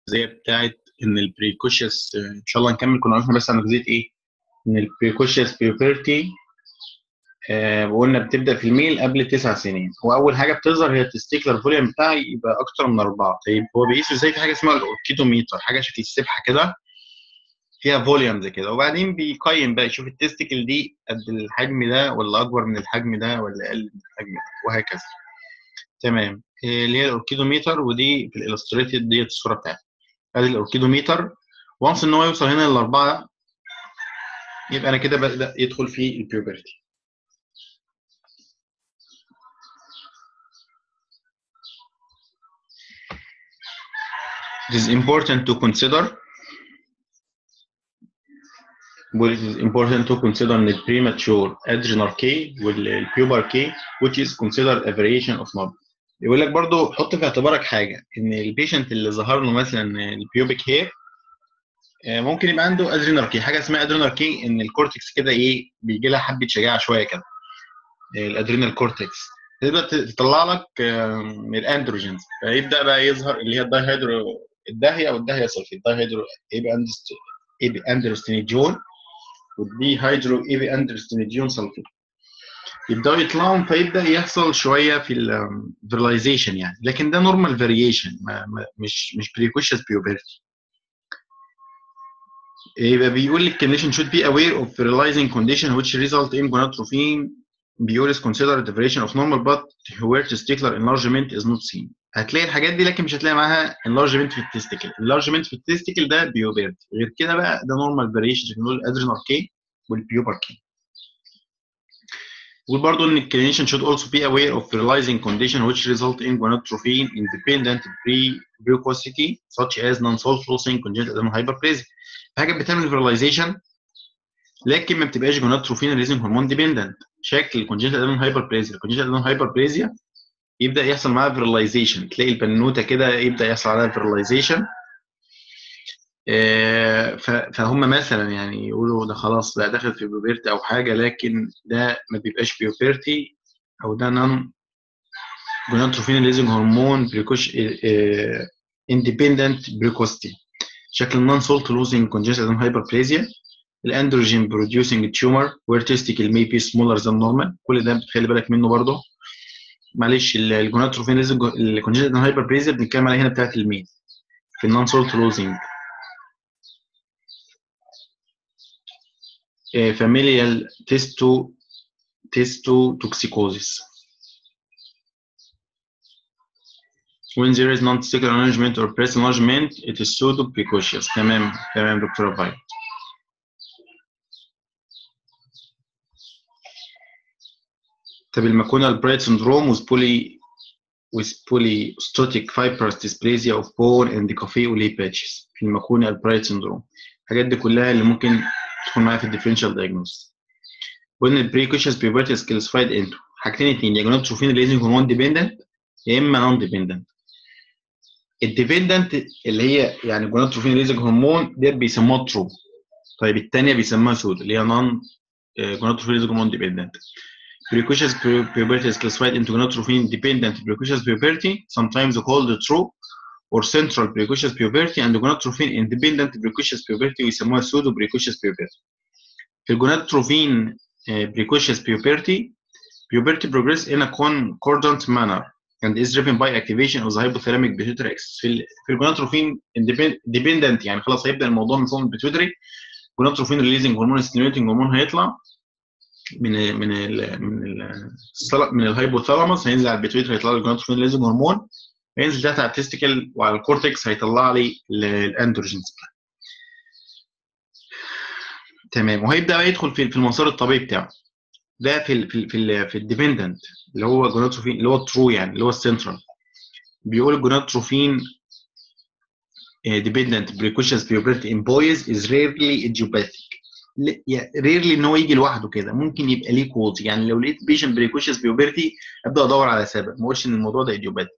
الجزئيه بتاعت ان البريكوشيوس ان شاء الله نكمل كنا عرفنا بس عن جزئيه ايه ان البريكوشيوس بيوبرتي آه وقلنا بتبدا في الميل قبل تسع سنين واول حاجه بتظهر هي التستيكلر فوليوم بتاعي يبقى اكتر من اربعه طيب هو بيقيس ازاي في حاجه اسمها الاوركيدوميتر حاجه شكل السبحه كده فيها فوليومز كده وبعدين بيقيم بقى يشوف التستيكل دي قد الحجم ده ولا اكبر من الحجم ده ولا اقل من الحجم ده وهكذا تمام اللي هي الاوركيدوميتر ودي في الالستريتد ديت الصوره بتاعتها ادي الاوركيدوميتر وانس ان هو يوصل هنا للاربعه يبقى انا كده ببدا يدخل في البيوبرتي It is important to consider Well, it is important to consider the premature adrenal K والpuber K which is considered a variation of normal. يقول لك برضو حط في اعتبارك حاجه ان البيشنت اللي ظهر له مثلا البيوبيك هير ممكن يبقى عنده ادرينال كي حاجه اسمها ادرينال كي ان الكورتكس كده ايه بيجي لها حبه شجاعه شويه كده الادرينال كورتكس تبدا تطلع لك من الاندروجينز فيبدا بقى يظهر اللي هي الدايهيدرو الداهيه او الداهيه سلفيت الدايهيدرو ايبي اندروستينيجون والدي هيدرو ايبي اندروستينيجون سلفيت يبداوا يطلعوا فيبدا يحصل شويه في الفيرلايزيشن يعني لكن ده نورمال فاريشن مش مش بريكوشس بيوبرتي يبقى بيقول لك condition should be aware of fertilizing condition which result in gonadotrophin بيقول is considered a variation of normal but where testicular enlargement is not seen هتلاقي الحاجات دي لكن مش هتلاقي معاها enlargement في التستيكل enlargement في التستيكل ده بيوبرتي غير كده بقى ده normal variation بنقول الادرينال كي والبيوبر كي وبرضه ان الكلينيشن should also be aware of fertilizing condition which result in gonadotrophin independent pre-precocity such as non-salt losing congenital adrenal hyperplasia حاجه بتعمل fertilization لكن ما بتبقاش gonadotrophin releasing هرمون ديبندنت شكل congenital adrenal hyperplasia congenital adrenal hyperplasia يبدا يحصل معاها fertilization تلاقي البنوته كده يبدا يحصل عليها fertilization فهم مثلا يعني يقولوا ده خلاص ده داخل في بيوبرتي او حاجه لكن ده ما بيبقاش بيوبرتي او ده نون جوناتروفين ليزنج هرمون بريكوش اندبندنت بريكوستي شكل نون سولت لوزنج كونجنتال هايبربليزيا الاندروجين بروديوسنج تيومر وير تيستيكل مي بي سمولر ذان نورمال كل ده بتخلي بالك منه برضه معلش الجوناتروفين ليزنج الكونجنتال هايبربليزيا بنتكلم عليها هنا بتاعت المين في النون سولت لوزنج familial testo testotoxicosis. When there is non-testicular enlargement or breast enlargement, it is pseudo precocious. تمام تمام دكتورة فايت. طب الماكونال برايت syndrome with poly with polystotic fibrous dysplasia of bone and coffee وليه patches في الماكونال برايت syndrome. الحاجات دي كلها اللي ممكن تدخل معايا في الديفرنشال دايجنوز وان البريكوشس بيوبرتي is classified into حاجتين اتنين يا جماعه تشوفين الليزنج هرمون ديبندنت يا اما نون ديبندنت الديبندنت اللي هي يعني جوناتروفين ليزنج هرمون ديت بيسموها ترو طيب الثانيه بيسموها سود اللي هي نون جوناتروفين ليزنج هرمون ديبندنت precocious puberty is classified into gonadotrophin dependent precocious puberty sometimes called true or central precocious puberty and gonadotrophin independent precocious puberty ويسموها pseudo precocious puberty. في الجونادوتروفين precocious puberty puberty progress in a concordant manner and is driven by activation of the hypothalamic pituitary axis في في الجونادوتروفين dependent يعني خلاص هيبدا الموضوع من فوق البيتوتري جونادوتروفين ريليزنج هرمون ستيميوليتنج هرمون هيطلع من من ال من ال من الهايبوثالاموس هينزل على البيتوتري هيطلع لي الجونادوتروفين ريليزنج هرمون هينزل تحت على التستيكل وعلى الكورتكس هيطلع لي الاندروجينز تمام وهيبدا بقى يدخل في المسار الطبيعي بتاعه ده في ال في ال في, ال في الديبندنت اللي هو جوناتروفين اللي هو الترو يعني اللي هو السنترال بيقول الجوناتروفين dependent precocious puberty in boys is rarely idiopathic ريرلي ان هو يجي لوحده كده ممكن يبقى ليه كوز يعني لو لقيت بيشنت بريكوشس بيوبرتي ابدا ادور على سبب ما اقولش ان الموضوع ده ايديوباتيك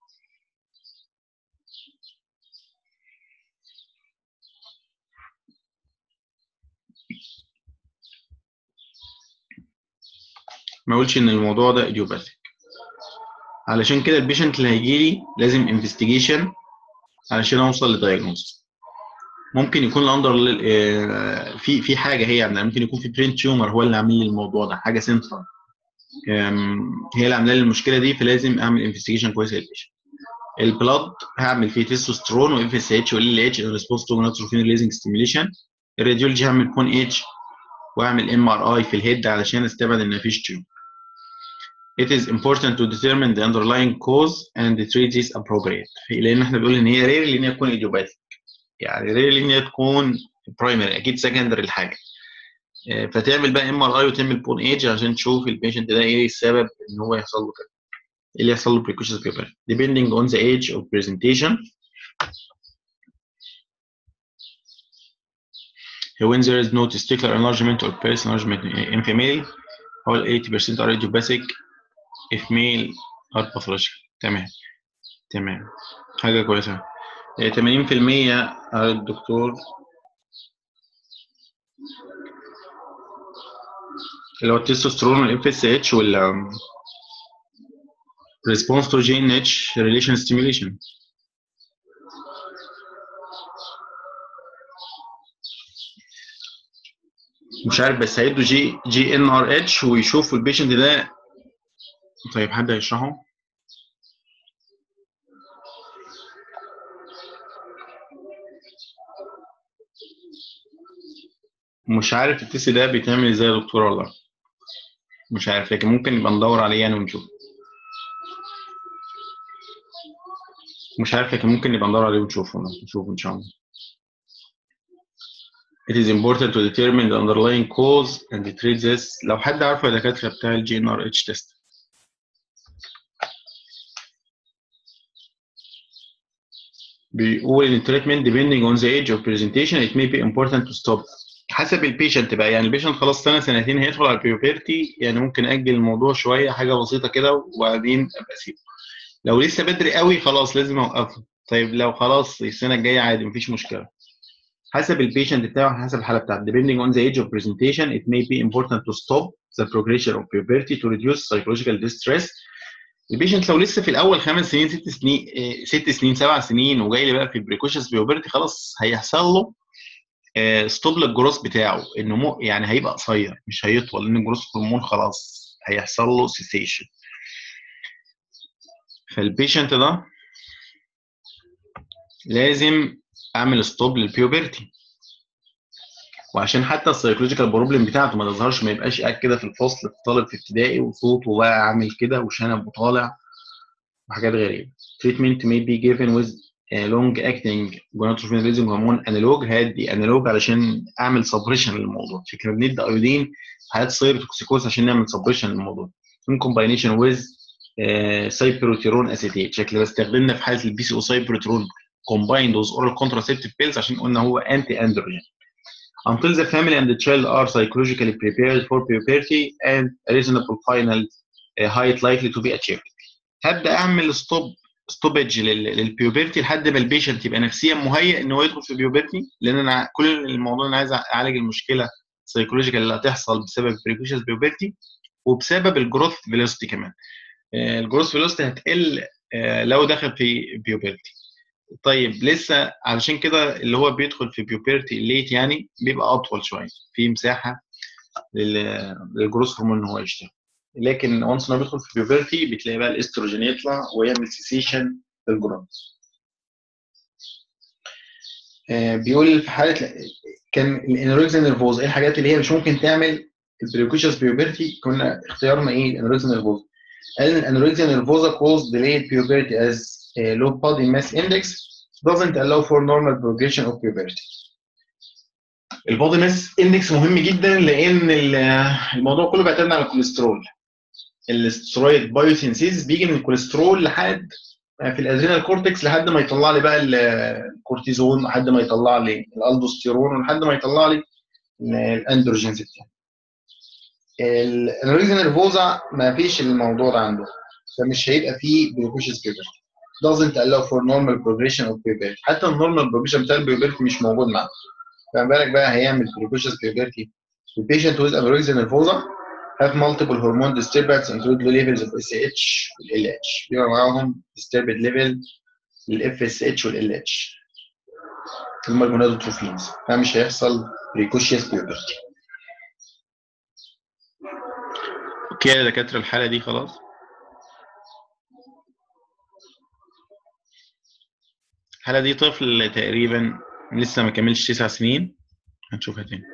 ما اقولش ان الموضوع ده ايديوباثيك علشان كده البيشنت اللي هيجي لي لازم انفستيجيشن علشان اوصل لدايجنوز ممكن يكون الاندر في في حاجه هي عندنا ممكن يكون في برين تيومر هو اللي عامل لي الموضوع ده حاجه سنترال هي اللي عامله لي المشكله دي فلازم اعمل انفستيجيشن كويس للبيشنت البلاد هعمل فيه تستوستيرون واف اس اتش وال اتش ان ريسبونس تو ناتروفين ريليزنج ستيميوليشن الراديولوجي هعمل بون اتش واعمل ام ار اي في الهيد علشان استبعد ان مفيش تيومر It is important to determine the underlying cause and treat this appropriate لان احنا بنقول ان هي rare ان هي تكون idiopathic يعني rare ان هي تكون primary اكيد secondary الحاجه فتعمل بقى ام ار اي وتعمل بون ايج عشان تشوف البيشنت ده ايه السبب ان هو يحصل له كده ايه اللي يحصل له precocious puberty depending on the age of presentation when there is no testicular enlargement or breast enlargement in female all 80% are idiopathic if male are pathological تمام تمام حاجة كويسة 80% على الدكتور اللي هو التستوستيرون والاف اس اتش وال response to GNH relation stimulation مش عارف بس هيدوا جي جي ان ار اتش ويشوفوا البيشنت ده طيب حد هيشرحه مش عارف التست ده بيتعمل ازاي يا دكتور والله مش عارف لكن ممكن نبقى ندور عليه يعني ونشوف مش عارف لكن ممكن نبقى ندور عليه ونشوفه نشوفه ان شاء الله It is important to determine the underlying cause and treat this لو حد عارفه يا دكاتره بتاع الجي ان ار اتش تيست بيقول ان التريتمنت depending on the age of presentation it may be important to stop حسب البيشنت بقى يعني البيشنت خلاص سنه سنتين هيدخل على البيوبرتي يعني ممكن اجل الموضوع شويه حاجه بسيطه كده وبعدين ابقى اسيبه لو لسه بدري قوي خلاص لازم اوقفه طيب لو خلاص السنه الجايه عادي مفيش مشكله حسب البيشنت بتاعه حسب الحاله بتاعته depending on the age of presentation it may be important to stop the progression of puberty to reduce psychological distress البيشنت لو لسه في الاول خمس سنين ست سنين ست سنين سبع سنين وجاي لي بقى في بريكوشنز بيوبرتي خلاص هيحصل له ستوب للجروث بتاعه النمو يعني هيبقى قصير مش هيطول لان الجروث هرمون خلاص هيحصل له سيسيشن فالبيشنت ده لازم اعمل ستوب للبيوبرتي وعشان حتى السايكولوجيكال بروبلم بتاعته ما تظهرش ما يبقاش قاعد كده في الفصل في طالب في ابتدائي وصوته بقى عامل كده وشنب وطالع وحاجات غريبه treatment may be given with a long acting gonadotropin releasing hormone analog هادي analog علشان اعمل سبريشن للموضوع فكرة بندي ايودين حالات سايبرتوكسيكوز عشان نعمل سبريشن للموضوع in combination with سايبروتيرون اسيتيت شكل بستخدمنا في حاله البي سي او سايبروتيرون combined with oral contraceptive pills عشان قلنا هو anti androgen until the family and the child are psychologically prepared for puberty and a reasonable final uh, height likely to be achieved. هبدا اعمل ستوب ستوبج للبيوبرتي لحد ما البيشنت يبقى نفسيا مهيئ ان هو يدخل في بيوبرتي لان انا كل الموضوع انا عايز اعالج المشكله سايكولوجيكال اللي هتحصل بسبب بريكوشنز بيوبرتي وبسبب الجروث فيلوسيتي كمان. الجروث فيلوسيتي هتقل لو دخل في بيوبرتي. طيب لسه علشان كده اللي هو بيدخل في بيوبرتي ليت يعني بيبقى اطول شويه في مساحه للجروث هرمون ان هو يشتغل لكن وانس ما بيدخل في بيوبرتي بتلاقي بقى الاستروجين يطلع ويعمل سيسيشن للجروث آه بيقول في حاله كان الانوركسيا نيرفوز ايه الحاجات اللي هي مش ممكن تعمل البريكوشنز بيوبرتي كنا اختيارنا ايه الانوركسيا نيرفوز قال ان الانوركسيا نيرفوزا cause delayed puberty as a low body mass index doesn't allow for normal progression of puberty. البودي ماس اندكس مهم جدا لان الموضوع كله بيعتمد على الكوليسترول. الاسترويد بايوسينسيز بيجي من الكوليسترول لحد في الادرينال كورتكس لحد ما يطلع لي بقى الكورتيزون لحد ما يطلع لي الالدوستيرون ولحد ما يطلع لي الاندروجينز بتاعي. الانوريزا نيرفوزا ما فيش الموضوع ده عنده فمش هيبقى فيه بريكوشنز بيبرتي. doesn't allow for normal progression of puberty حتى النورمال progression بتاع البيوبرتي مش موجود معاه فما بالك بقى هيعمل precocious puberty The patient with anorexia nervosa have multiple hormone disturbance include low levels of SH وال LH بيبقى معاهم disturbed level للاف اس اتش والال اتش هم الجونادوتروفينز فمش هيحصل بريكوشيس بيوبرتي اوكي يا دكاتره الحاله دي خلاص الحاله دي طفل تقريبا لسه ما كملش تسع سنين هنشوفها تاني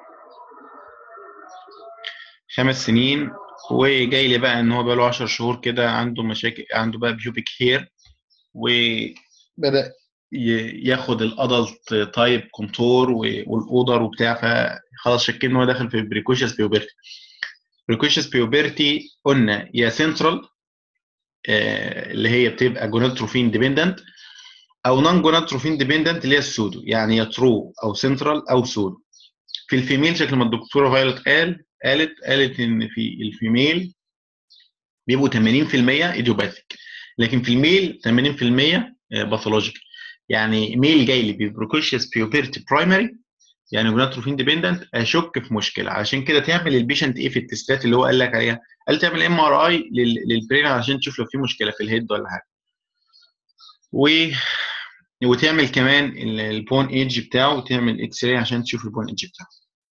خمس سنين وجاي لي بقى ان هو بقى له 10 شهور كده عنده مشاكل عنده بقى بيوبيك هير وبدا ياخد الادلت تايب كونتور والاودر وبتاع فخلاص شاكين ان هو داخل في بريكوشيس بيوبرتي بريكوشيس بيوبرتي قلنا يا سنترال اللي هي بتبقى جوناتروفين ديبندنت او نون جوناتروفين ديبندنت اللي هي السودو يعني يا ترو او سنترال او سودو في الفيميل شكل ما الدكتوره فايلوت قال قالت قالت ان في الفيميل بيبقوا 80% ايديوباثيك لكن في الميل 80% باثولوجيك يعني ميل جاي لي ببروكوشيس بيوبرتي برايمري يعني جوناتروفين ديبندنت اشك في مشكله عشان كده تعمل البيشنت ايه في التستات اللي هو قال لك عليها قال تعمل ام ار اي للبرين عشان تشوف لو في مشكله في الهيد ولا حاجه و وتعمل كمان البون ايدج بتاعه وتعمل اكس راي عشان تشوف البون ايدج بتاعه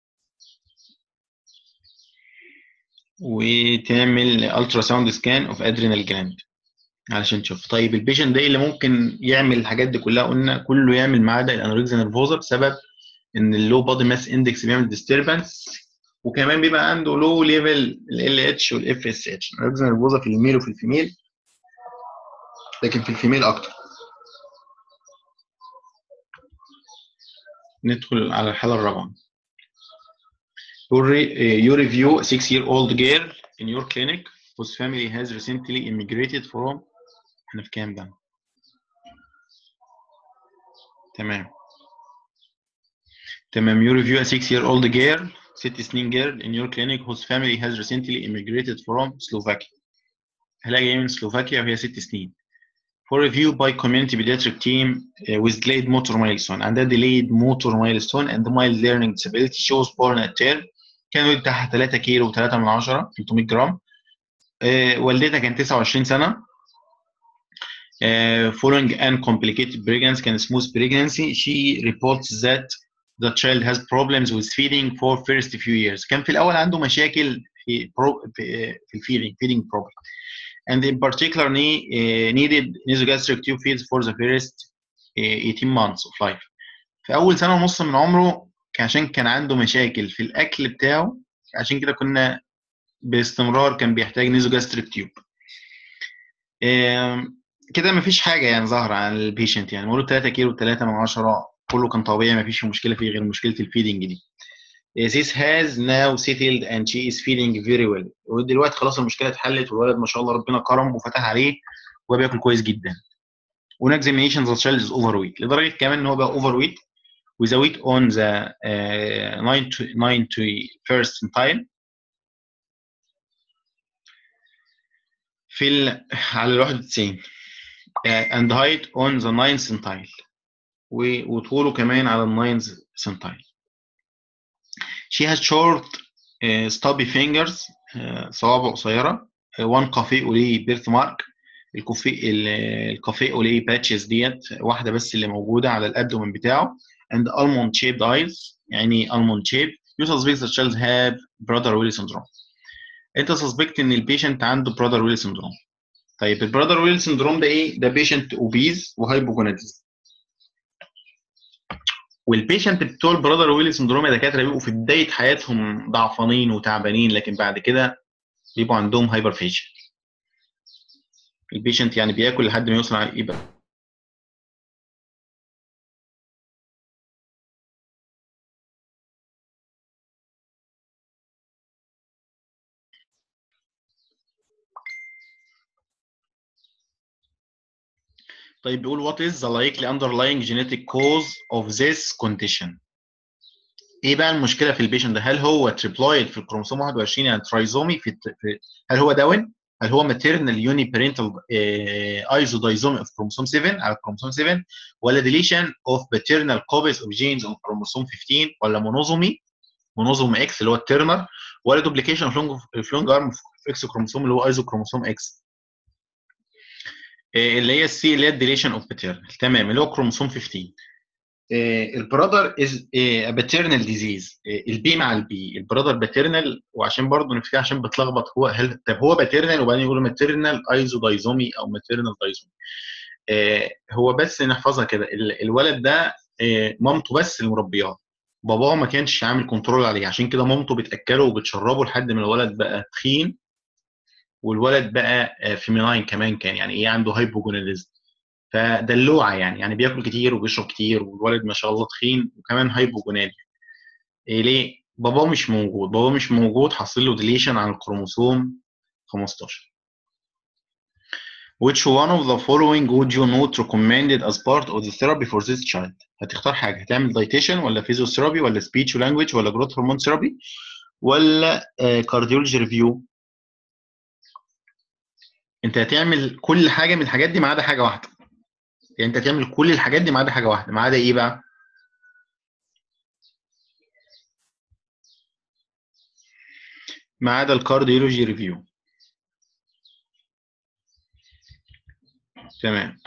وتعمل الترا ساوند سكان اوف ادرينال جلاند علشان تشوف طيب البيشنت ده اللي ممكن يعمل الحاجات دي كلها قلنا كله يعمل ما عدا الانوركسيا نرفوزا بسبب ان اللو بادي ماس اندكس بيعمل ديستربنس وكمان بيبقى عنده لو ليفل ال اتش والاف اس اتش الانوركسيا نرفوزا في الميل وفي الفيميل لكن في الفيميل اكتر ندخل على الحالة الرابعة. You review a six-year-old girl in your clinic whose family has recently immigrated from احنا في كام ده؟ تمام. تمام. You review a six-year-old girl ست سنين girl in your clinic whose family has recently immigrated from Slovakia. هلا جاية من سلوفاكيا وهي ست سنين. for review by community pediatric team uh, with delayed motor milestone and that delayed motor milestone and the mild learning disability shows born at term كان ولد بتاعها 3 كيلو و3 من 10 300 جرام uh, والدتها كانت 29 سنة uh, following an complicated pregnancy كان smooth pregnancy she reports that the child has problems with feeding for first few years كان في الأول عنده مشاكل في pro, في, في feeding feeding problem and in particular uh, needed nasogastric tube feeds for the first uh, 18 months of life. في أول سنة ونص من عمره عشان كان عنده مشاكل في الأكل بتاعه عشان كده كنا باستمرار كان بيحتاج نيزوجاستريك تيوب. كده مفيش حاجة يعني ظاهرة عن البيشنت يعني مولود 3 كيلو 3 من 10 كله كان طبيعي مفيش مشكلة فيه غير مشكلة الفيدنج دي. This has now settled and she is feeling very well. ودلوقتي خلاص المشكله اتحلت والولد ما شاء الله ربنا كرم وفتح عليه وبياكل كويس جدا. On examination the child is overweight لدرجه كمان ان هو بقى overweight with a weight on the uh, 91st centile في ال على ال 91 uh, and height on the 9th centile وطوله كمان على ال 9th centile. She has short uh, stubby fingers uh, صوابع قصيرة uh, one كافيه أوليه بيرث مارك الكافيه الكافيه أوليه باتشز ديت واحدة بس اللي موجودة على الأبدومن بتاعه and almond shaped eyes يعني almond shaped you suspect the child have brother Willis syndrome انت سسبكت ان البيشنت عنده brother Willis syndrome طيب البرادر ويل syndrome ده ايه؟ ده بيشنت اوبيز وهايبوجوناديزم والبيشنت بتوع البرادر ويلي سندروم يا دكاتره بيبقوا في بدايه حياتهم ضعفانين وتعبانين لكن بعد كده بيبقوا عندهم هايبرفيشن البيشنت يعني بياكل لحد ما يوصل يبقى طيب بيقول what is the likely underlying genetic cause of this condition ايه بقى المشكله في البيشنت ده هل هو تريبلويد في الكروموسوم 21 يعني ترايزومي في, في هل هو داون هل هو ماتيرنال يوني بارنتال ايزودايزومي اوف كروموسوم 7 على كروموسوم 7 ولا ديليشن اوف باترنال كوبيز اوف جينز اوف كروموسوم 15 ولا مونوزومي مونوزوم اكس اللي هو الترنر ولا دوبليكيشن اوف لونج ارم في اكس كروموسوم اللي هو ايزو كروموسوم اكس اللي هي السي اللي هي الديليشن اوف باترنال تمام اللي هو كروموسوم 15 البرادر از باترنال ديزيز البي مع البي البرادر باترنال وعشان برضه نفتكر عشان بتلخبط هو هل طب هو باترنال وبعدين يقولوا ماترنال ايزو دايزومي او ماترنال دايزومي هو بس نحفظها كده الولد ده مامته بس اللي مربياه باباه ما كانش عامل كنترول عليه عشان كده مامته بتاكله وبتشربه لحد ما الولد بقى تخين والولد بقى فيميناين كمان كان يعني ايه عنده هايبوجوناليزم فدلوعه يعني يعني بياكل كتير وبيشرب كتير والولد ما شاء الله تخين وكمان هايبوجونالي إيه ليه؟ باباه مش موجود باباه مش موجود حاصل له ديليشن عن الكروموسوم 15 Which one of the following would you not recommended as part of the therapy for this child؟ هتختار حاجة هتعمل دايتيشن ولا فيزيوثيرابي ولا سبيتش ولانجوج ولا جروث هرمون ثيرابي ولا كارديولوجي ريفيو انت هتعمل كل حاجة من الحاجات دي ما عدا حاجة واحدة يعني انت هتعمل كل الحاجات دي ما عدا حاجة واحدة ما عدا ايه بقى؟ ما عدا الكارديولوجي ريفيو تمام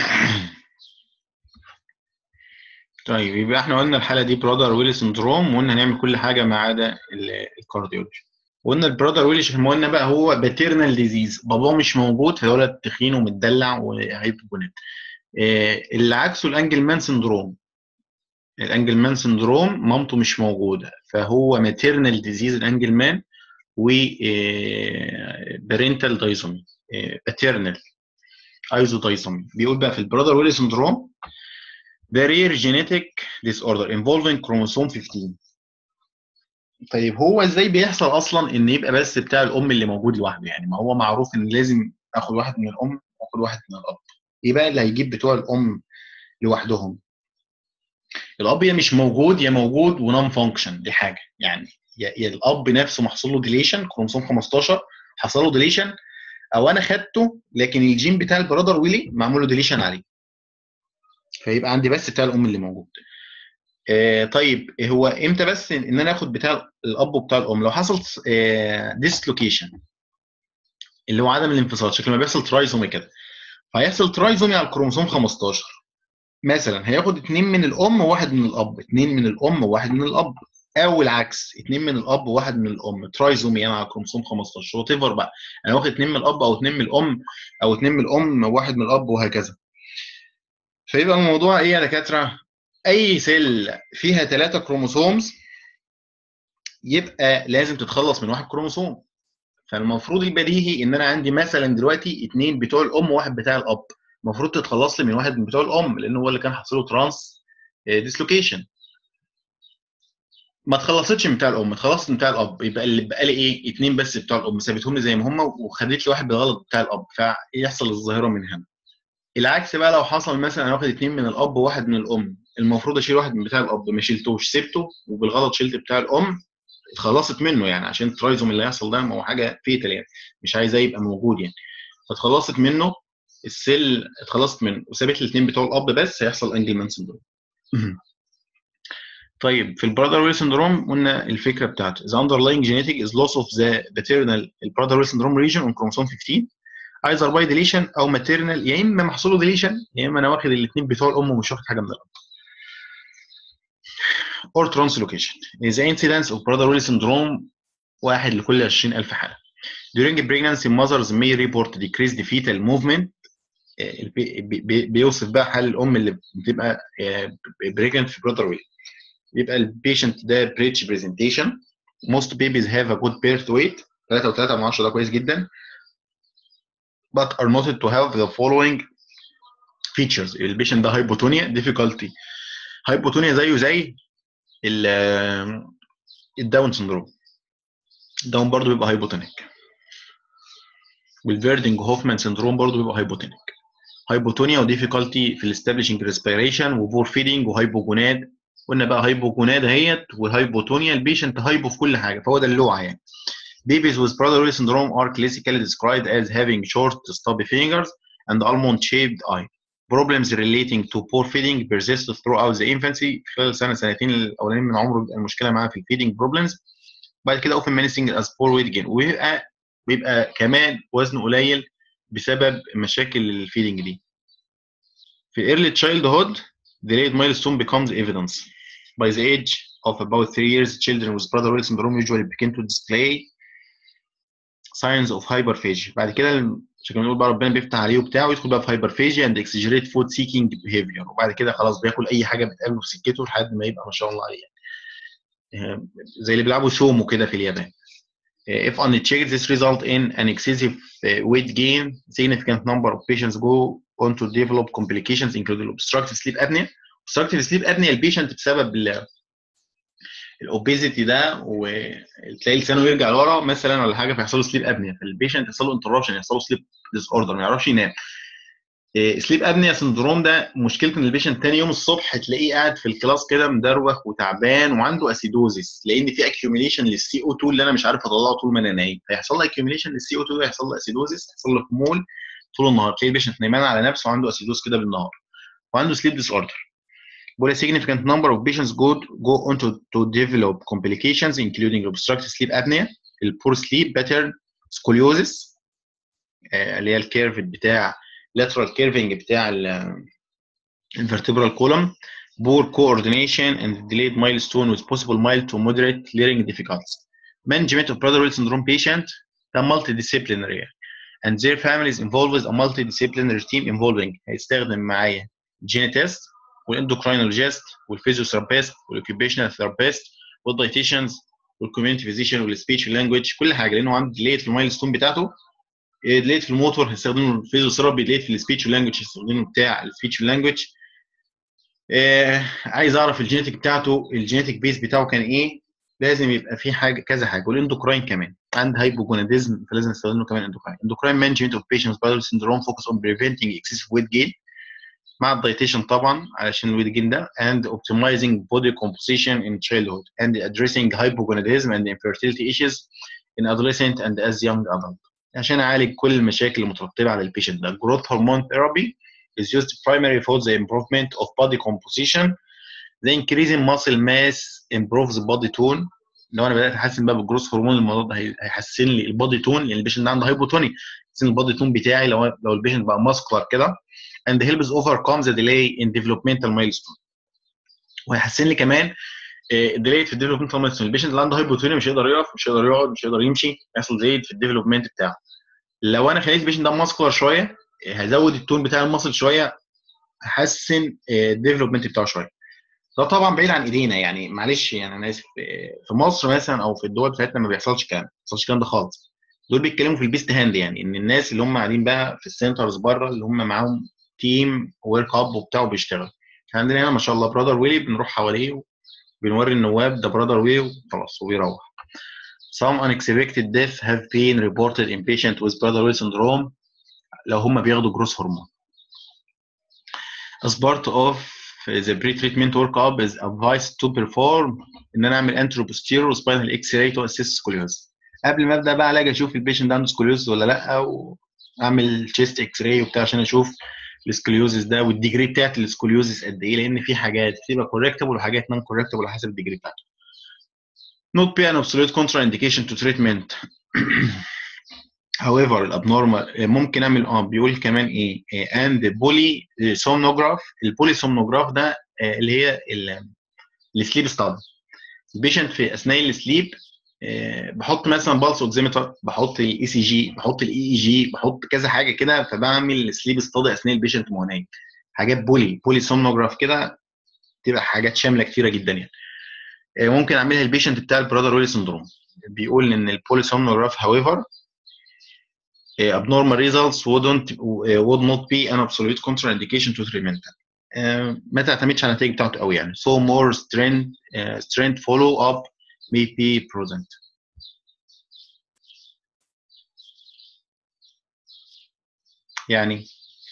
طيب يبقى احنا قلنا الحاله دي برادر ويلي سندروم وقلنا هنعمل كل حاجه ما عدا الكارديولوجي وقلنا البرادر ويلي ما قلنا بقى هو باترنال ديزيز باباه مش موجود فالولد تخين ومتدلع وهيبوجونات إيه اللي عكسه الانجلمان سندروم الانجلمان سندروم مامته مش موجوده فهو ماتيرنال ديزيز الانجلمان و بارنتال دايزومي باترنال ايزودايزومي بيقول بقى في البرادر ويلي سندروم the rare genetic disorder involving chromosome 15 طيب هو ازاي بيحصل اصلا ان يبقى بس بتاع الام اللي موجود لوحده يعني ما هو معروف ان لازم اخد واحد من الام واخد واحد من الاب ايه بقى اللي هيجيب بتوع الام لوحدهم الاب يا مش موجود يا موجود ونون فانكشن دي حاجه يعني يا, يا الاب نفسه محصل له ديليشن كروموسوم 15 حصل له ديليشن او انا خدته لكن الجين بتاع البرادر ويلي معمول له ديليشن عليه فيبقى عندي بس بتاع الام اللي موجود آه طيب هو امتى بس ان انا اخد بتاع الاب وبتاع الام لو حصل آه ديسلوكيشن اللي هو عدم الانفصال شكل ما بيحصل ترايزومي كده فهيحصل ترايزومي على الكروموسوم 15 مثلا هياخد اثنين من الام وواحد من الاب اثنين من الام وواحد من الاب او العكس اثنين من الاب وواحد من الام ترايزومي يعني على كروموسوم 15 وات ايفر بقى انا واخد اثنين من الاب او اثنين من الام او اثنين من الام وواحد من الاب وهكذا فيبقى الموضوع ايه يا دكاتره اي سيل فيها ثلاثه كروموسومز يبقى لازم تتخلص من واحد كروموسوم فالمفروض البديهي ان انا عندي مثلا دلوقتي اثنين بتوع الام وواحد بتاع الاب المفروض تتخلص لي من واحد من بتوع الام لان هو اللي كان حاصله ترانس ديسلوكيشن ما اتخلصتش من بتاع الام اتخلصت من بتاع الاب يبقى اللي بقى لي ايه اثنين بس بتوع الام سابتهم لي زي ما هم وخدت لي واحد بالغلط بتاع الاب فيحصل الظاهره من هنا العكس بقى لو حصل مثلا انا واخد اثنين من الاب وواحد من الام المفروض اشيل واحد من بتاع الاب ما شلتوش سبته وبالغلط شلت بتاع الام اتخلصت منه يعني عشان الترايزوم اللي هيحصل ده ما هو حاجه فيتال يعني مش عايزاه يبقى موجود يعني فاتخلصت منه السيل اتخلصت منه وسابت الاثنين بتوع الاب بس هيحصل انجلمان سندروم طيب في البرادر ويل سندروم قلنا الفكره بتاعته the underlying genetic is loss of the paternal البرادر ويل سندروم region on chromosome 15 either by deletion او maternal يا اما محصول له deletion يا اما انا واخد الاثنين بتوع الام ومش واخد حاجه من الاب or translocation is incidence of brother Willis syndrome واحد لكل 20000 حاله during pregnancy mothers may report decreased fetal movement بيوصف بقى حال الام اللي بتبقى pregnant في brother Willis يبقى البيشنت ده بريتش برزنتيشن most babies have a good birth weight 3 و3 من 10 ده كويس جدا but are noted to have the following features البيشنت ده هايبوتونيا difficulty هايبوتونيا زيه زي الداون سندروم الداون برضه بيبقى هايبوتونيك والفيردنج هوفمان سندروم برضه بيبقى هايبوتونيك هايبوتونيا وديفيكالتي في الاستابليشنج ريسبيريشن وبور فيدنج وهايبوجوناد قلنا بقى هايبوجوناد اهيت وهايبوتونيا البيشنت هايبو في كل حاجه فهو ده اللوعه يعني Babies with Prader-Willi syndrome are classically described as having short, stubby fingers and almond-shaped eye. Problems relating to poor feeding persist throughout the infancy. خلال سنة سنتين الأولانيين من عمره بيبقى المشكلة معاه في الفيدنج problems. بعد كده often menacing as poor weight gain. ويبقى بيبقى كمان وزنه قليل بسبب مشاكل الفيدنج دي في early childhood delayed milestone becomes evidence by the age of about three years children with Prader-Willi syndrome usually begin to display signs of hyperphagia بعد كده عشان كده بنقول بقى ربنا بيفتح عليه وبتاع ويدخل بقى في hyperphagia and exaggerate food seeking behavior وبعد كده خلاص بياكل اي حاجه بتقابله في سكته لحد ما يبقى ما شاء الله عليه يعني. زي اللي بيلعبوا سومو كده في اليابان if unchecked this result in an excessive weight gain significant number of patients go on to develop complications including obstructive sleep apnea obstructive sleep apnea البيشنت بسبب الاوبيزيتي ده وتلاقي لسانه يرجع لورا مثلا ولا حاجه فيحصل له سليب ابنيا فالبيشنت يحصل له انتربشن يحصل له سليب ديس اوردر ما يعرفش ينام سليب ابنيا سندروم ده مشكلته ان البيشنت تاني يوم الصبح تلاقيه قاعد في الكلاس كده مدروخ وتعبان وعنده اسيدوزيس لان في اكيوميليشن للسي او 2 اللي انا مش عارف اطلعه طول ما انا نايم فيحصل له اكيوميليشن للسي او 2 يحصل له اسيدوزيس يحصل له خمول طول النهار تلاقي البيشنت نايمان على نفسه وعنده اسيدوز كده بالنهار وعنده سليب ديس اوردر but a significant number of patients go, go on to, to develop complications including obstructive sleep apnea, poor sleep pattern, scoliosis اللي هي الكيرف بتاع lateral curving بتاع الvertebral column, poor coordination and delayed milestone with possible mild to moderate hearing difficulties. Management of Prader-Willi syndrome patient ده multidisciplinary and their families involved with a multidisciplinary team involving هيستخدم معايا genetist والاندوكراينولوجيست والفيزيوثيرابيست والاوكيبيشنال ثيرابيست والدايتيشنز والكوميونتي فيزيشن والسبيتش واللانجوج كل حاجه لانه عنده ديليت في المايل ستون بتاعته ديليت في الموتور هيستخدموا الفيزيوثيرابي ديليت في السبيتش واللانجوج هيستخدموا بتاع السبيتش واللانجوج آه عايز اعرف الجينيتك بتاعته الجينيتك بيس بتاعه كان ايه لازم يبقى في حاجه كذا حاجه والاندوكراين كمان عند هايبوجوناديزم فلازم نستخدم له كمان اندوكراين اندوكراين مانجمنت اوف بيشنتس بايل سيندروم فوكس اون بريفنتنج اكسسيف ويت جين مع الدايتيشن طبعا علشان الويت جين ده and optimizing body composition in childhood and addressing hypogonadism and infertility issues in adolescent and as young adult عشان اعالج كل المشاكل المترتبه على البيشنت ده growth hormone therapy is used primarily for the improvement of body composition the increasing muscle mass improves body tone لو انا بدات احسن بقى بالجروث هرمون الموضوع ده هيحسن لي البادي تون لان البيشنت ده عنده هايبوتوني يحسن البادي تون بتاعي لو لو البيشنت بقى ماسكولار كده and helps overcome the delay in developmental milestone وهيحسن لي كمان الديلي في الديفلوبمنتال مايلستون البيشنت اللي عنده هايبوتونيا مش هيقدر يقف مش هيقدر يقعد مش هيقدر يمشي يحصل زيد في الديفلوبمنت بتاعه لو انا خليت البيشنت ده ماسكولار شويه هزود التون بتاع المصل شويه هحسن الديفلوبمنت بتاعه شويه ده طبعا بعيد عن ايدينا يعني معلش يعني انا اسف في مصر مثلا او في الدول بتاعتنا ما بيحصلش كلام ما بيحصلش الكلام ده خالص دول بيتكلموا في البيست هاند يعني ان الناس اللي هم قاعدين بقى في السنترز بره اللي هم معاهم تيم ورك اب وبتاع وبيشتغل عندنا هنا ما شاء الله برادر ويلي بنروح حواليه بنوري النواب ده برادر ويلي وخلاص وبيروح Some unexpected deaths have been reported in patients with Prader-Willi syndrome لو هم بياخدوا جروس هرمون. As part of the pre-treatment workup is advised to perform ان انا اعمل anteroposterior spinal x-ray to assess scoliosis. قبل ما ابدا بقى الاقي اشوف البيشنت ده عنده سكوليوز ولا لا واعمل تشيست اكس راي وبتاع عشان اشوف السكوليوزس ده والديجري بتاعت السكوليوزس قد ايه لان في حاجات بتبقى كوركتبل وحاجات نون كوركتبل على حسب الديجري بتاعته. Not be an absolute contraindication to treatment. However, الابنورمال ممكن اعمل اه بيقول كمان ايه and بولي سومنوجراف البولي سومنوجراف ده اللي هي السليب ستادي البيشنت في اثناء السليب بحط مثلا بالس اوكزيمتر بحط الاي سي جي بحط الاي اي جي بحط كذا حاجه كده فبعمل سليب ستادي اثناء البيشنت وهو نايم حاجات بولي بولي سومنوجراف كده تبقى حاجات شامله كتيره جدا يعني ممكن اعملها البيشنت بتاع البرادر ويلي سندروم بيقول ان البولي سومنوجراف however abnormal results wouldn't would not be an absolute contraindication to treatment ما تعتمدش على النتائج بتاعته قوي يعني so more strength uh, strength follow up may be present يعني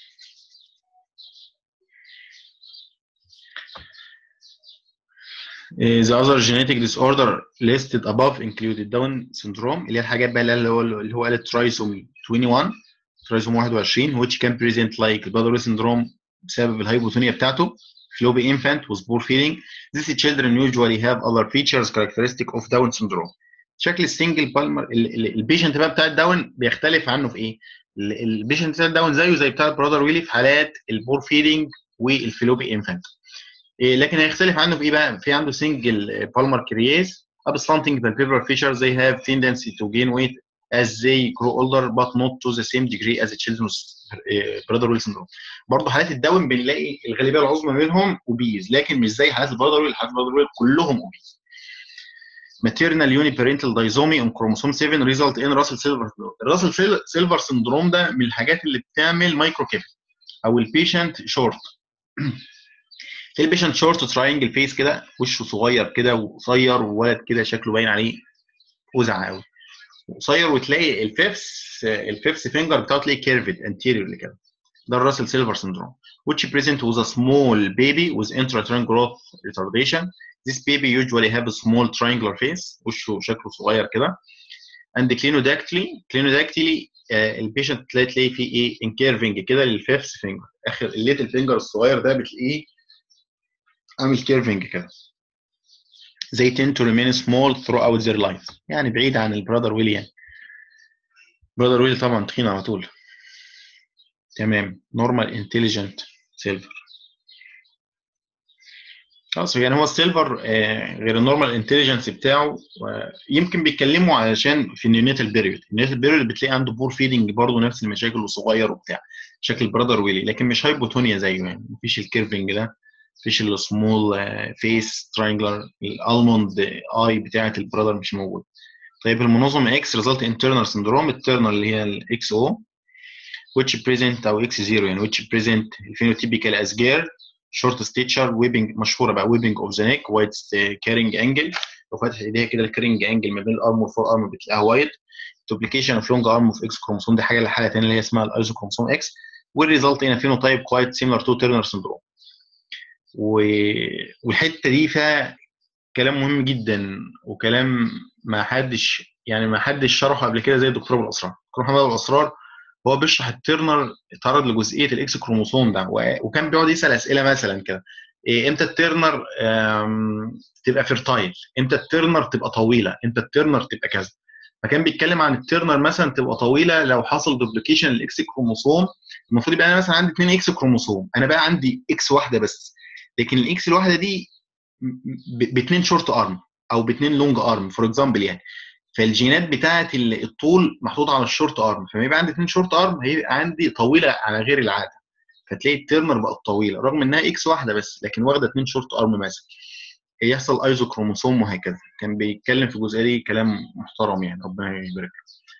The other genetic disorder listed above included Down syndrome اللي هي الحاجات بقى اللي هو اللي هو قال ترايسومي 21 ترايسومي 21 which can present like Prader-Willi syndrome بسبب الهايبوتونيا بتاعته Floppy infant with poor feeding these children usually have other features characteristic of Down syndrome شكل السنجل بالمر البيشنت بقى بتاع الداون بيختلف عنه في ايه؟ البيشنت سيل داون زيه زي بتاع البرادر ويلي في حالات البور فيدنج والفلوبي انفانت لكن هيختلف عنه في ايه بقى؟ في عنده سنجل بالمر كرياز upslanting palpebral features they have tendency to gain weight as they grow older but not to the same degree as the children's برادر ويل syndrome. برضه حالات الداون بنلاقي الغالبيه العظمى منهم اوبيز لكن مش زي حالات البرادر ويل حالات البرادر ويل كلهم اوبيز. maternal uniparental disomy on chromosome 7 result in Russell Silver الراسل سيلفر syndrome ده من الحاجات اللي بتعمل مايكرو كيفل او البيشنت شورت في البيشنت شورت تراينجل فيس كده وشه صغير كده وقصير وولد كده شكله باين عليه وزع قوي قصير وتلاقي الفيفس الفيفس فينجر بتاعه تلاقيه كيرفد انتيريور كده ده الراسل سيلفر syndrome which present with a small baby with intrauterine growth retardation this baby usually have a small triangular face وشه شكله صغير كده and clinodactyly clinodactyly آه البيشنت تلاقي تلاقي فيه ايه انكيرفنج كده للفيفس فينجر اخر الليتل فينجر الصغير ده بتلاقيه عامل كيرفنج كده they tend to remain small throughout their life يعني بعيد عن البرادر ويلي يعني برادر ويلي طبعا تخين على طول تمام نورمال انتليجنت سيلفر خلاص يعني هو السيلفر آه غير النورمال انتليجنس بتاعه آه يمكن بيتكلموا علشان في النيونيتال بيريود النيونيتال بيريود بتلاقي عنده بور فيدنج برضه نفس المشاكل وصغير وبتاع شكل برادر ويلي لكن مش هايبوتونيا زيه يعني مفيش الكيرفنج ده مفيش السمول فيس تراينجلر الالموند اي بتاعه البرادر مش موجود طيب المنظم اكس ريزلت ان تيرنر سندروم التيرنر اللي هي الاكس او which present او اكس زيرو يعني which present phenotypical as girl short stature webbing مشهوره بقى webbing of the neck white carrying angle لو فاتح ايديها كده الكارينج انجل ما بين الارم والفور ارم بتلاقيها وايت duplication of long arm of X chromosome دي حاجه لحاله ثانيه اللي هي اسمها الايزو كروموسوم اكس والريزلت هنا phenotype quite similar to Turner syndrome و... والحته دي فيها كلام مهم جدا وكلام ما حدش يعني ما حدش شرحه قبل كده زي الدكتور ابو الاسرار الدكتور محمد ابو الاسرار هو بيشرح الترنر اتعرض لجزئيه الاكس كروموسوم ده وكان بيقعد يسال اسئله مثلا كده إيه امتى الترنر تبقى فيرتايل امتى الترنر تبقى طويله امتى الترنر تبقى كذا فكان بيتكلم عن الترنر مثلا تبقى طويله لو حصل دوبليكيشن للاكس كروموسوم المفروض يبقى انا مثلا عندي 2 اكس كروموسوم انا بقى عندي اكس واحده بس لكن الاكس الواحده دي باثنين شورت ارم او باثنين لونج ارم فور اكزامبل يعني فالجينات بتاعه الطول محطوطه على الشورت ارم فلما يبقى عندي اثنين شورت ارم هيبقى عندي طويله على غير العاده فتلاقي الترنر بقت طويله رغم انها اكس واحده بس لكن واخده اثنين شورت ارم مثلا يحصل ايزو كروموسوم وهكذا كان بيتكلم في الجزئيه دي كلام محترم يعني ربنا يبارك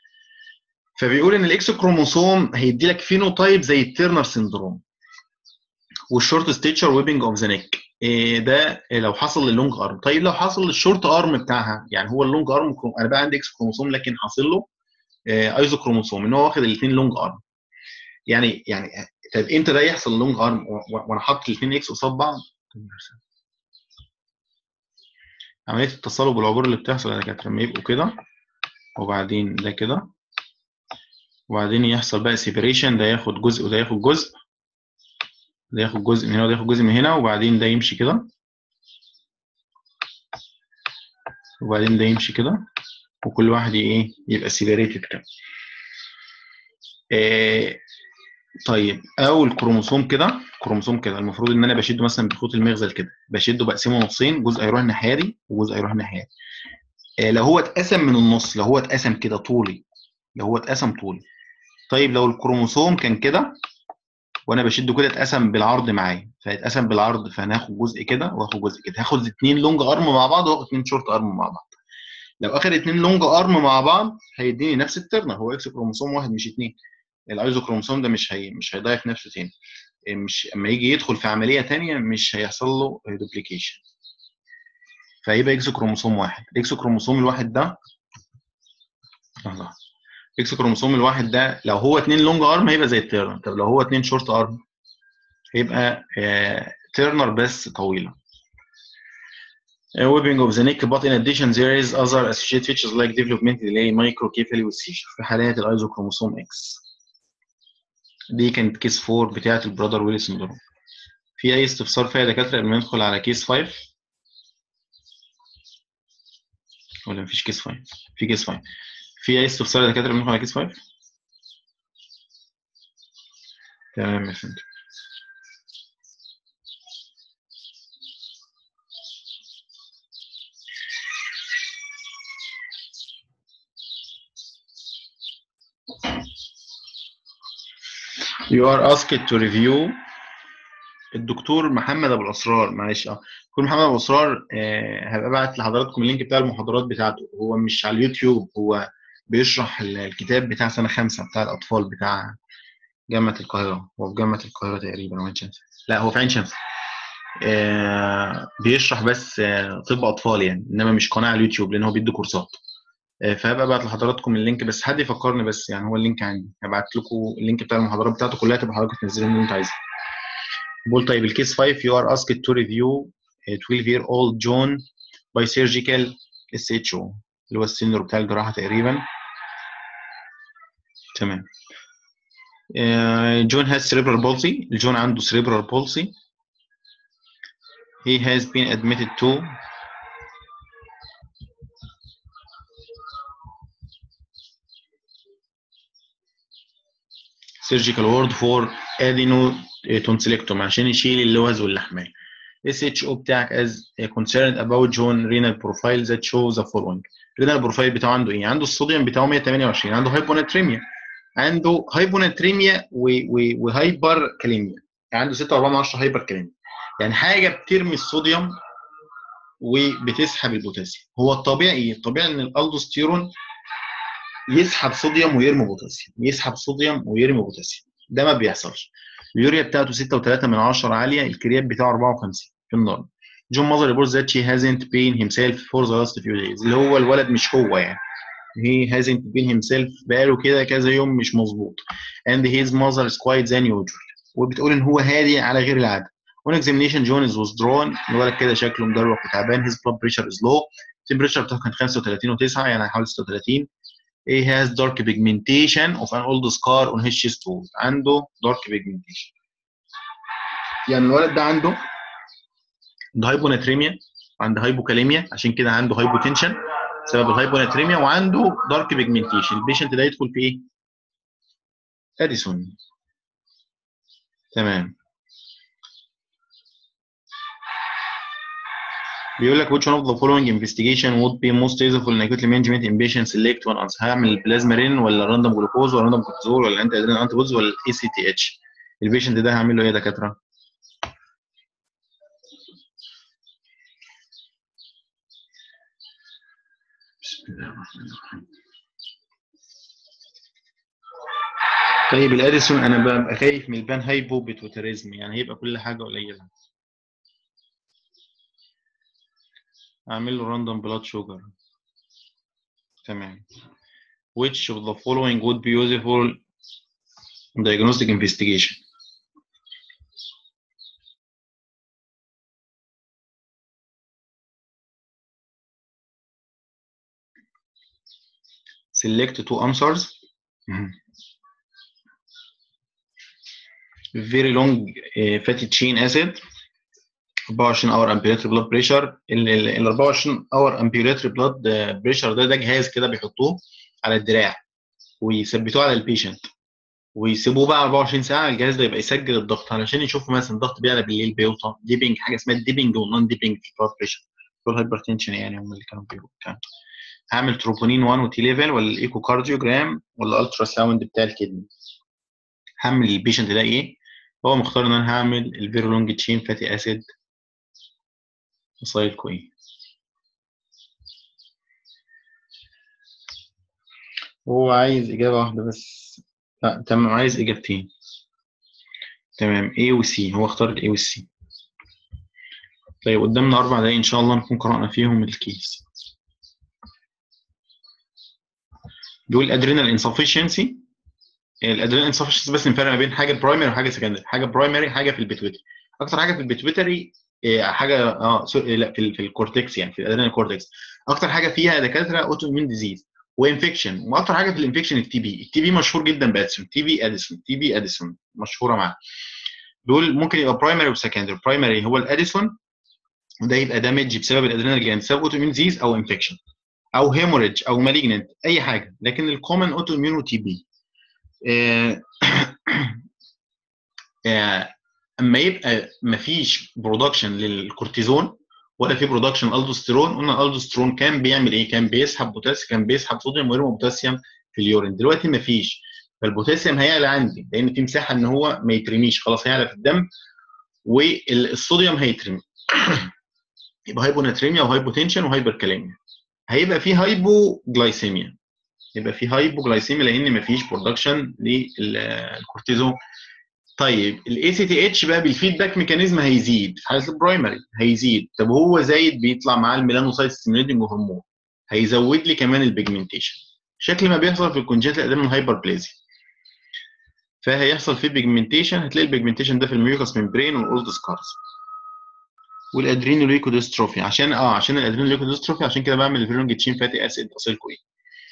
فبيقول ان الاكس كروموسوم هيدي لك فينوتايب زي الترنر سيندروم والشورت ستيتشر ويبنج اوف ذا نيك ده لو حصل للونج ارم طيب لو حصل للشورت ارم بتاعها يعني هو اللونج ارم انا بقى عندي اكس كروموسوم لكن حاصل له ايزو كروموسوم ان هو واخد الاثنين لونج ارم يعني يعني طيب امتى ده يحصل لونج ارم وانا حاطط الاثنين اكس قصاد بعض عمليه التصلب والعبور اللي بتحصل يا دكاتره لما يبقوا كده وبعدين ده كده وبعدين يحصل بقى سيبريشن ده ياخد جزء وده ياخد جزء ده ياخد جزء من هنا وده ياخد جزء من هنا وبعدين ده يمشي كده وبعدين ده يمشي كده وكل واحد ايه يبقى سيبريتد كده إيه طيب او الكروموسوم كده كروموسوم كده المفروض ان انا بشده مثلا بخيط المغزل كده بشده بقسمه نصين جزء هيروح الناحيه دي وجزء هيروح الناحيه دي إيه لو هو اتقسم من النص لو هو اتقسم كده طولي لو هو اتقسم طولي طيب لو الكروموسوم كان كده وانا بشده كده اتقسم بالعرض معايا فيتقسم بالعرض فهناخد جزء كده واخد جزء كده هاخد اثنين لونج ارم مع بعض واخد اثنين شورت ارم مع بعض لو اخد اثنين لونج ارم مع بعض هيديني نفس الترنر هو اكس كروموسوم واحد مش اثنين الايزو كروموسوم ده مش هي مش هيضايف نفسه تاني مش اما يجي يدخل في عمليه ثانيه مش هيحصل له دوبليكيشن فهيبقى اكس كروموسوم واحد الاكس كروموسوم الواحد ده لحظه اكس كروموسوم الواحد ده لو هو اتنين لونج ارم هيبقى زي التيرنر طب لو هو اتنين شورت ارم هيبقى آه تيرنر بس طويله webbing of the neck but in addition there is other associated features like development delay microcephaly والسيشر في حالات الايزوكروموسوم اكس دي كانت كيس 4 بتاعه البرادر ويلي سندروم في اي استفسار فيها يا دكاتره قبل ما ندخل على كيس 5 ولا مفيش كيس 5 في كيس 5 في اي استفسار يا دكاتره قبل ما ندخل على كيس 5 تمام يا فندم You are asked to review الدكتور محمد ابو الاسرار معلش اه الدكتور محمد ابو الاسرار آه هبقى ابعت لحضراتكم اللينك بتاع المحاضرات بتاعته هو مش على اليوتيوب هو بيشرح ال- الكتاب بتاع سنه خمسه بتاع الاطفال بتاع جامعه القاهره هو في جامعه القاهره تقريبا او عين شمس لا هو في عين شمس آه بيشرح بس آه طب اطفال يعني انما مش قناه على اليوتيوب لان هو بيدي كورسات آه فهبقى ابعت لحضراتكم اللينك بس حد يفكرني بس يعني هو اللينك عندي هبعت لكم اللينك بتاع المحاضرات بتاعته كلها تبقى حضرتك تنزلوا اللي انت عايزه بقول طيب الكيس 5 you are asked to review a 12 year old John by surgical SHO اللي هو السينيور بتاع الجراحة تقريبا تمام جون has cerebral palsy الجون عنده cerebral palsy he has been admitted to surgical ward for adenotonsillectomy عشان يشيل اللوز واللحمية SHO بتاعك as concerned about John renal profile that shows the following renal profile بتاعه عنده ايه؟ عنده الصوديوم بتاعه 128 عنده هايبوناتريميا عنده هايبوناتريميا وهايبر كاليميا يعني عنده 6.4 من 10 هايبر كاليميا يعني حاجه بترمي الصوديوم وبتسحب البوتاسيوم هو الطبيعي الطبيعي ان الالدوستيرون يسحب صوديوم ويرمي بوتاسيوم يسحب صوديوم ويرمي بوتاسيوم ده ما بيحصلش اليوريا بتاعته 6.3 من 10 عاليه الكريات بتاعه 54 في النار جون ماذر ريبورت ذات شي هازنت بين هيم سيلف فور ذا لاست فيو دايز اللي هو الولد مش هو يعني he hasn't been himself بقاله كده كذا يوم مش مظبوط and his mother is quite than usual وبتقول ان هو هادي على غير العاده on examination John is withdrawn الولد كده شكله مدروخ وتعبان his blood pressure is low temperature بتاعه كان 35 و9 يعني حوالي 36 he has dark pigmentation of an old scar on his chest wall عنده dark pigmentation يعني الولد ده عنده عنده هايبوناتريميا عنده هايبوكاليميا عشان كده عنده هايبوتنشن بسبب الهايبوناتريميا وعنده دارك بيجمنتيشن البيشنت ده يدخل في ايه؟ اديسون تمام بيقول لك which one of the following investigation would be most useful in acute management in patients select one answer هعمل البلازمارين ولا راندوم جلوكوز ولا راندوم كورتيزول ولا انتي ادرينال انتي بودز ولا اي سي تي اتش البيشنت ده هعمل له ايه يا دكاتره؟ بسم الله الرحمن الرحيم طيب الاديسون انا ببقى خايف من البان هايبو بيتوتريزم يعني هيبقى كل حاجه قليله اعمل له راندوم بلاد شوجر تمام which of the following would be useful in diagnostic investigation select two answers very long uh, fatty chain acid 24 اور امبيريتري بلاد بريشر ال 24 اور امبيريتري بلاد بريشر ده ده جهاز كده بيحطوه على الدراع ويثبتوه على البيشنت ويسيبوه بقى 24 ساعه الجهاز ده يبقى يسجل الضغط علشان يشوفوا مثلا الضغط بيعلى بالليل بيوطى ديبنج حاجه اسمها ديبنج ونون ديبنج في البلاد بريشر دول هايبرتنشن يعني هم اللي كانوا بيقولوا الكلام هعمل تروبونين 1 وتي ليفل ولا الايكو كارديوجرام ولا الترا ساوند بتاع الكدني هعمل البيشنت ده ايه هو مختار ان انا هعمل الفيرو لونج تشين فاتي اسيد مصايلكوا ايه هو عايز اجابه واحده بس لا تمام عايز اجابتين تمام A و C هو اختار ال A وال C طيب قدامنا اربع دقايق ان شاء الله نكون قرأنا فيهم الكيس بيقول adrenal insufficiency الادرينال insufficiency بس نفرق ما بين حاجه برايمري وحاجه سكندري حاجه برايمري حاجه في البيتويتري اكتر حاجه في البيتويتري حاجه اه لا في, في الكورتكس يعني في الادرينال كورتكس اكتر حاجه فيها دكاتره اوتو اميون ديزيز وانفكشن واكتر حاجه في الانفكشن التي بي التي بي مشهور جدا باديسون تي بي اديسون تي بي اديسون مشهوره معاه دول ممكن يبقى برايمري وسكندري برايمري هو الاديسون وده يبقى دامج بسبب الادرينال جلاند بسبب اوتو اميون ديزيز او انفكشن او هيموريدج او مالجننت اي حاجه لكن الكومن اوتو اميون تي بي آه، اما يبقى مفيش برودكشن للكورتيزون ولا في برودكشن الدوستيرون قلنا الالدوستيرون كان بيعمل ايه؟ كان بيسحب بوتاسيوم كان بيسحب صوديوم ويرمي بوتاسيوم في اليورين دلوقتي مفيش فالبوتاسيوم هيعلى عندي لان في مساحه ان هو ما يترميش خلاص هيعلى في الدم والصوديوم هيترمي يبقى هايبوناتريميا وهايبوتنشن وهايبركاليميا هيبقى في هايبوجلايسيميا يبقى في هايبوجلايسيميا لان مفيش برودكشن للكورتيزون طيب الاي سي تي اتش بقى بالفيدباك ميكانيزم هيزيد في حاله البرايمري هيزيد طب هو زايد بيطلع معاه الميلانوسايت ستيميوليتنج هرمون هيزود لي كمان البيجمنتيشن شكل ما بيحصل في الكونجنتال ادرينال هايبربليزيا فهيحصل فيه بيجمنتيشن هتلاقي البيجمنتيشن ده في الميوكس ممبرين والاولد سكارز والادرينوليكوديستروفي عشان اه عشان الادرينوليكوديستروفي عشان كده بعمل الفيرونج تشين فاتي اسيد اصلكم ايه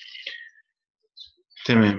تمام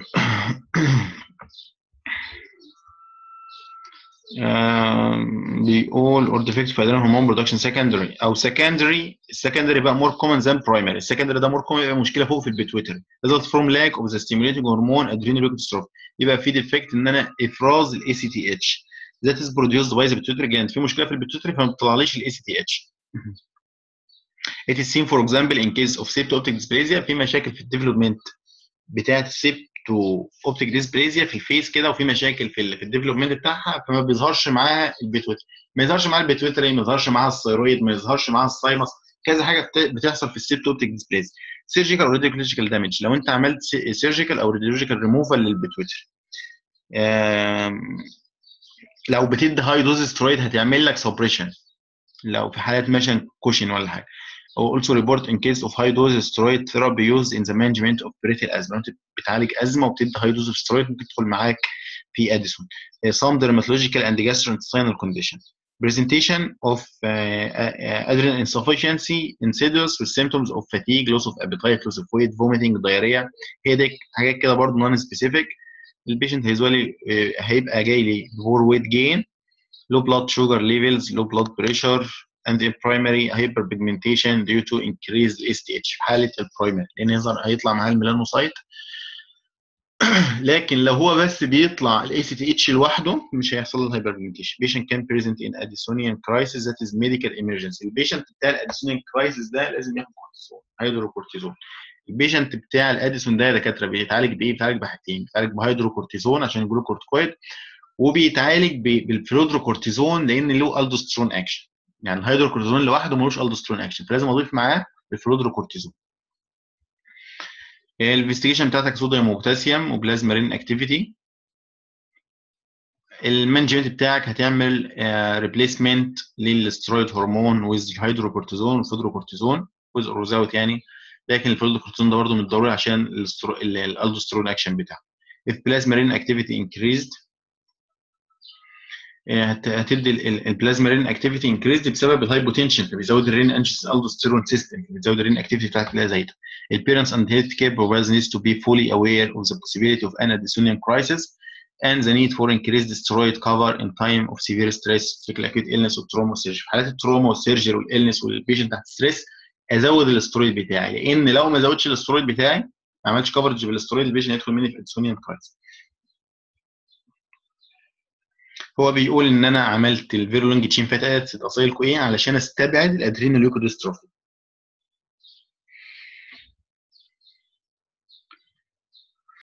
بيقول اور ديفكت في ادرينال هرمون برودكشن سكندري او سكندري السكندري بقى مور كومن ذان برايمري السكندري ده مور كومن يبقى مشكله فوق في البيتويتري ريزلت فروم لاك اوف ذا ستيموليتنج هرمون ادرينوليكوديستروفي يبقى في ديفكت ان انا افراز الاي سي تي اتش ذات از بروديوسد باي ذا بيتويتري جلاند في مشكله في البيتويتري فما بتطلعليش الاي سي تي اتش It is seen for example in case of septo-optic dysplasia في مشاكل في الديفلوبمنت بتاعت السيبتو اوبتيك ديسبليزيا في الفيس كده وفي مشاكل في ال في الديفلوبمنت بتاعها فما بيظهرش معاها البيتويتري ما يظهرش معاها البيتويتري ما يظهرش معاها الثيرويد ما يظهرش معاها السايمس كذا حاجه بتحصل في السيبتو اوبتيك ديسبليزيا سيرجيكال او راديولوجيكال دامج لو انت عملت سيرجيكال او راديولوجيكال ريموفال للبيتويتري لو بتدي هاي دوز سترويد هتعمل لك سبريشن لو في حالات مثلا كوشن ولا حاجه او also report in case of high dose steroid therapy used in the management of peripheral asthma انت بتعالج ازمه وبتدي high dose of steroid ممكن تدخل معاك في اديسون some dermatological and gastrointestinal condition presentation of uh, uh, adrenal insufficiency insidious with symptoms of fatigue loss of appetite loss of weight vomiting diarrhea headache حاجات كده برضه non specific البيشنت هيزوالي هيبقى جاي لي poor weight gain low blood sugar levels low blood pressure and in primary hyperpigmentation due to increased STH في حالة البرايمري لأن يظهر هيطلع معاه الميلانوسايت لكن لو هو بس بيطلع الاي سي تي اتش لوحده مش هيحصل له هايبربيجمنتيشن patient can present in Addisonian crisis that is medical emergency البيشنت بتاع الاديسونيان كرايسيس ده لازم ياخد كورتيزون هيدروكورتيزون البيشنت بتاع الاديسون ده يا دكاتره بيتعالج بايه؟ بيتعالج بحاجتين بيتعالج بهيدروكورتيزون عشان الجلوكورتيكويد وبيتعالج بالفلودروكورتيزون لان له الدوسترون اكشن يعني الهيدروكورتيزون لوحده ملوش الدوسترون اكشن فلازم اضيف معاه الفلودروكورتيزون الانفستيجيشن بتاعتك صوديوم وبوتاسيوم وبلازمارين اكتيفيتي المانجمنت بتاعك هتعمل ريبليسمنت للسترويد هرمون ويز هيدروكورتيزون والفلودروكورتيزون جزء روزاوت يعني لكن الفلودروكورتيزون ده برضه من الضروري عشان الالدوسترون اكشن بتاعه if plasmarine activity increased هتدي البلازمارين اكتيفيتي انكريزد بسبب الهايبوتنشن فبيزود الرين انشس الدوستيرون سيستم بيزود الرين اكتيفيتي بتاعت تلاقيها زايده البيرنتس اند هيلث كير providers needs to be fully aware of the possibility of an Addisonian crisis and the need for increased steroid cover in time of severe stress في الاكيوت illness والتروما والسيرجري في حالات التروما والسيرجري والالنس والبيشنت تحت ستريس ازود الاسترويد بتاعي لان لو ما زودتش الاسترويد بتاعي ما عملتش كفرج بالاسترويد البيشنت يدخل مني في اديسونيان كرايسيس هو بيقول ان انا عملت الفيرولونج تشين فات اسيد اصيل ايه علشان استبعد الادريناليوكوديستروفي